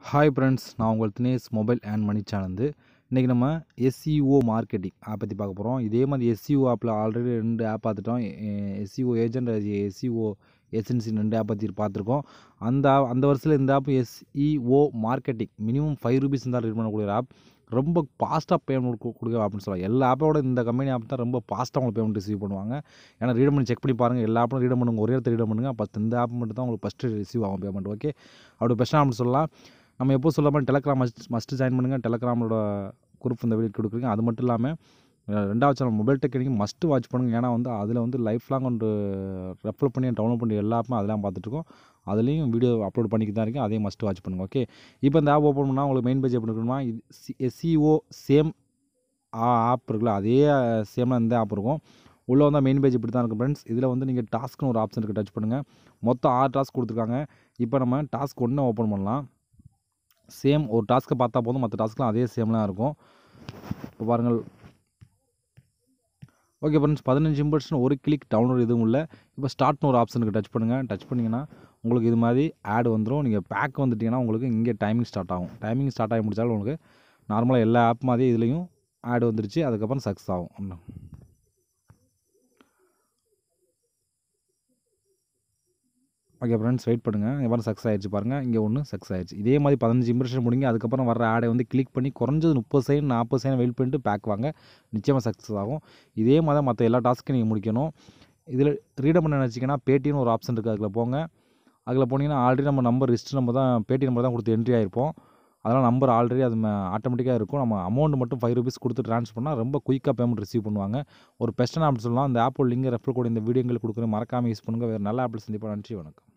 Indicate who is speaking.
Speaker 1: hi friends நான் உங்கள் Dinesh mobile and money channel இன்றைக்கி நம்ம எஸ்இஓ மார்க்கெட்டிங் ஆப் பற்றி பார்க்க போகிறோம் இதே மாதிரி எஸ்இஓ ஆப்பில் ஆல்ரெடி ரெண்டு ஆப் பார்த்துட்டோம் எஸ்இஓ ஏஜென்ட் எஸ்இஓ எஸ்என்சி ரெண்டு ஆப் பற்றி பார்த்துருக்கோம் அந்த app- அந்த வருஷத்தில் இந்த app SEO marketing minimum five rupees இருந்தால் ரீட் பண்ணக்கூடிய ஆப் ரொம்ப ஃபாஸ்ட்டாக பேமெண்ட் கொடுக்க அப்படின்னு சொல்லலாம் எல்லா ஆப்போட இந்த கம்பெனி ஆப் தான் ரொம்ப ஃபாஸ்ட்டாக உங்களுக்கு பேமெண்ட் ரிசீவ் பண்ணுவாங்க ஏன்னா ரீட் பண்ணி செக் பண்ணி பாருங்கள் எல்லா ஆப்பும் ரீட் பண்ணுங்க ஒரே இடத்துல ரீட் பண்ணுங்க அப்போ இந்த ஆப் மட்டும் தான் உங்களுக்கு ஃபஸ்ட்டு ரிசீவ் ஆகும் பேமெண்ட் ஓகே அப்படி பெஸ்ட்டாக அப்படின்னு சொல்லலாம் நம்ம எப்போ சொல்ல மாதிரி டெலகிராம் மஸ்ட் மஸ்ட்டு ஜாயின் பண்ணுங்கள் டெலகிராமோட குரூப் இந்த வீடியோ கொடுக்குறீங்க அது மட்டும் இல்லாமல் அஹ் ரெண்டாவது channel mobile technique must watch பண்ணுங்கள் ஏன்னா வந்து அதில் வந்து லைஃப் லாங் ஒன்று ரெஃபர் பண்ணி டவுன்லோட் பண்ணி எல்லா ஆப்பும் அதெல்லாம் பார்த்துட்ருக்கோம் அதுலேயும் வீடியோ அப்லோட் பண்ணிக்கிட்டு தான் இருக்கேன் அதையும் மஸ்ட்டு வாட்ச் பண்ணுங்கள் ஓகே இப்போ இந்த ஆப் ஓப்பன் பண்ணால் உங்களுக்கு மெயின் பேஜ் எப்படி இருக்கணுமா இது எஸ்சிஓ சேம் ஆப் இருக்குல்ல அதே சேமாக இந்த ஆப் இருக்கும் உள்ளே வந்தால் மெயின் பேஜ் இப்படி தான் இருக்கும் ஃப்ரெண்ட்ஸ் இதில் வந்து நீங்கள் டாஸ்க்னு ஒரு ஆப்ஷன் இருக்குது டச் பண்ணுங்கள் மொத்தம் ஆறு டாஸ்க் கொடுத்துருக்காங்க இப்போ நம்ம டாஸ்க் ஒன்று ஓப்பன் பண்ணலாம் சேம் ஒரு டாஸ்க்கை பார்த்தா போதும் மற்ற டாஸ்க்லாம் அதே சேம்லாம் இருக்கும் இப்போ பாருங்கள் ஓகே ஃப்ரெண்ட்ஸ் பதினஞ்சு இம்பர்ஷன் ஒரு கிளிக் டவுன்லோட் எதுவும் இல்லை இப்போ ஸ்டார்ட்னு ஒரு ஆப்ஷனுக்கு டச் பண்ணுங்கள் டச் பண்ணிங்கன்னா உங்களுக்கு இது மாதிரி ஆட் வந்துடும் நீங்கள் பேக் வந்துட்டிங்கன்னா உங்களுக்கு இங்கே டைமிங் ஸ்டார்ட் ஆகும் டைமிங் ஸ்டார்ட் ஆகி முடிச்சாலும் உங்களுக்கு நார்மலாக எல்லா ஆப் மாதிரி இதுலேயும் ஆட் வந்துருச்சு அதுக்கப்புறம் சக்ஸஸ் ஆகும் ஓகே ஃப்ரெண்ட்ஸ் வெயிட் பண்ணுங்கள் எவ்வளோ சக்ஸஸ் ஆயிடுச்சு பாருங்கள் இங்கே ஒன்று சக்ஸஸ் ஆயிடுச்சு இதே மாதிரி பதினஞ்சு இம்ப்ரெஷன் முடிங்க அதுக்கப்புறம் வர ஆடை வந்து கிளிக் பண்ணி குறைஞ்சது முப்பது செகண்ட் நாற்பது செகண்ட் வெயிட் பண்ணிட்டு பேக் வாங்க நிச்சயமாக சக்ஸஸ் ஆகும் இதே மாதிரி தான் மற்ற எல்லா டாஸ்க்கையும் நீங்கள் முடிக்கணும் இதில் ரீடம் பண்ண நினச்சிங்கன்னா பேடிஎம்னு ஒரு ஆப்ஷன் இருக்குது அதில் போங்க அதில் போனீங்கன்னா ஆல்ரெடி நம்ம நம்பர் லிஸ்ட் நம்ம தான் பேடி நம்பர் தான் கொடுத்து என்ட்ரி ஆயிருப்போம் அதனால் நம்பர் ஆல்ரெடி அது ஆட்டோமேட்டிக்காக இருக்கும் நம்ம அமௌண்ட் மட்டும் ஃபைவ் ருபீஸ் கொடுத்து ட்ரான்ஸ்ஃபர் பண்ணால் ரொம்ப குயிக்காக பேமெண்ட் ரிசீவ் பண்ணுவாங்க ஒரு பெஸ்ட்டான ஆப் சொல்லலாம் அந்த ஆப்போட லிங்க் ரெஃபர் கூட இந்த வீடியோங்களுக்கு கொடுக்குறேன் மறக்காமல் யூஸ் பண்ணுங்கள் வேறு நல்ல ஆப்பில் சந்திப்போம் நன்றி வணக்கம்